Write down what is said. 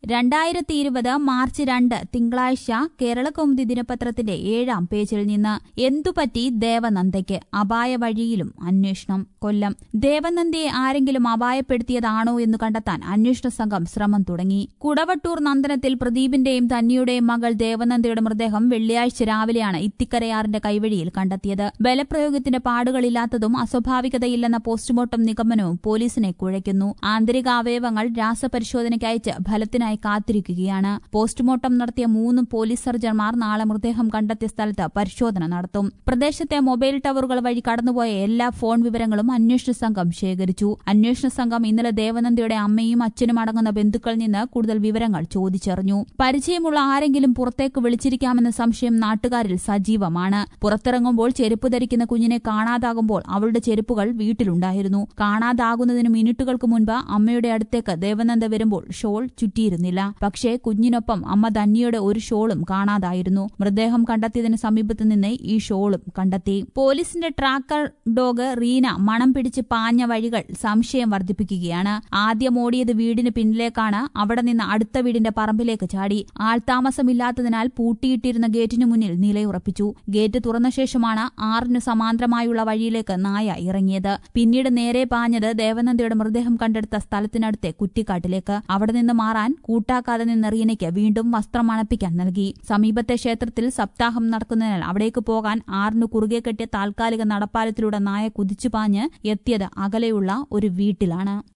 രണ്ടായിരത്തി ഇരുപത് മാർച്ച് രണ്ട് തിങ്കളാഴ്ച കേരളകൗമുദി ദിനപത്രത്തിന്റെ ഏഴാം പേജിൽ നിന്ന് എന്തുപറ്റി ദേവനന്ദയ്ക്ക് അപായ വഴിയിലും അന്വേഷണം കൊല്ലം ദേവനന്ദയെ ആരെങ്കിലും അപായപ്പെടുത്തിയതാണോ എന്ന് കണ്ടെത്താൻ അന്വേഷണ സംഘം ശ്രമം തുടങ്ങി കുടവട്ടൂർ നന്ദനത്തിൽ പ്രദീപിന്റെയും തന്നിയുടെയും മകൾ ദേവനന്ദയുടെ മൃതദേഹം വെള്ളിയാഴ്ച രാവിലെയാണ് ഇത്തിക്കരയാറിന്റെ കൈവഴിയിൽ കണ്ടെത്തിയത് ബലപ്രയോഗത്തിന്റെ പാടുകളില്ലാത്തതും അസ്വാഭാവികതയില്ലെന്ന പോസ്റ്റ്മോർട്ടം നിഗമനവും പോലീസിനെ കുഴയ്ക്കുന്നു ആന്തരിക അവയവങ്ങൾ രാസപരിശോധനയ്ക്ക് അയച്ച് ഫലത്തിനായി കാത്തിരിക്കുകയാണ് പോസ്റ്റ്മോർട്ടം നടത്തിയ മൂന്ന് പോലീസ് സർജൻമാർ നാളെ മൃതദേഹം കണ്ടെത്തിയ സ്ഥലത്ത് പരിശോധന നടത്തും പ്രദേശത്തെ മൊബൈൽ ടവറുകൾ വഴി കടന്നുപോയ എല്ലാ ഫോൺ വിവരങ്ങളും അന്വേഷണ സംഘം ശേഖരിച്ചു അന്വേഷണ സംഘം ഇന്നലെ ദേവനന്ദയുടെ അമ്മയും അച്ഛനും അടങ്ങുന്ന ബന്ധുക്കളിൽ നിന്ന് കൂടുതൽ വിവരങ്ങൾ ചോദിച്ചറിഞ്ഞു പരിചയമുള്ള ആരെങ്കിലും പുറത്തേക്ക് വിളിച്ചിരിക്കാമെന്ന സംശയം നാട്ടുകാരിൽ സജീവമാണ് പുറത്തിറങ്ങുമ്പോൾ ചെരുപ്പ് ധരിക്കുന്ന കുഞ്ഞിനെ കാണാതാകുമ്പോൾ അവളുടെ ചെരുപ്പുകൾ വീട്ടിലുണ്ടായിരുന്നു കാണാതാകുന്നതിന് മിനിറ്റുകൾക്ക് മുൻപ് അമ്മയുടെ അടുത്തേക്ക് ദേവനന്ദ വരുമ്പോൾ ഷോൾ ചുറ്റിയിരുന്നില്ല പക്ഷേ കുഞ്ഞിനൊപ്പം അമ്മ ധന്യയുടെ ഒരു ഷോളും കാണാതായിരുന്നു മൃതദേഹം കണ്ടെത്തിയതിന് സമീപത്ത് നിന്ന് ഈ ഷോളും കണ്ടെത്തി പോലീസിന്റെ ട്രാക്കർ ഡോഗ് റീന മണം പിടിച്ച് പാഞ്ഞ വഴികൾ സംശയം വർദ്ധിപ്പിക്കുകയാണ് ആദ്യം ഓടിയത് വീടിന് പിന്നിലേക്കാണ് അവിടെ നിന്ന് അടുത്ത വീടിന്റെ പറമ്പിലേക്ക് ചാടി ആൾതാമസമില്ലാത്തതിനാൽ പൂട്ടിയിട്ടിരുന്ന ഗേറ്റിനു മുന്നിൽ നിലയുറപ്പിച്ചു ഗേറ്റ് തുറന്ന ശേഷമാണ് ആറിന് സമാന്തരമായുള്ള വഴിയിലേക്ക് നായ ഇറങ്ങിയത് പിന്നീട് നേരെ പാഞ്ഞത് ദേവനന്ദയുടെ മൃതദേഹം കണ്ടെടുത്ത സ്ഥലത്തിനടുത്തെ കുറ്റിക്കാട്ടിലേക്ക് അവിടെ നിന്ന് മാറാൻ കൂട്ടാക്കാതെ നിന്ന റീനയ്ക്ക് വീണ്ടും വസ്ത്രം അണപ്പിക്കാൻ നൽകി സമീപത്തെ ക്ഷേത്രത്തിൽ സപ്താഹം നടക്കുന്നതിനാൽ അവിടേക്ക് പോകാൻ ആറിന് കുറുകെ കെട്ടിയ താൽക്കാലിക നടപ്പാലത്തിലൂടെ നായ കുതിച്ചുപാഞ്ഞ് എത്തിയത് അകലെയുള്ള ഒരു വീട്ടിലാണ്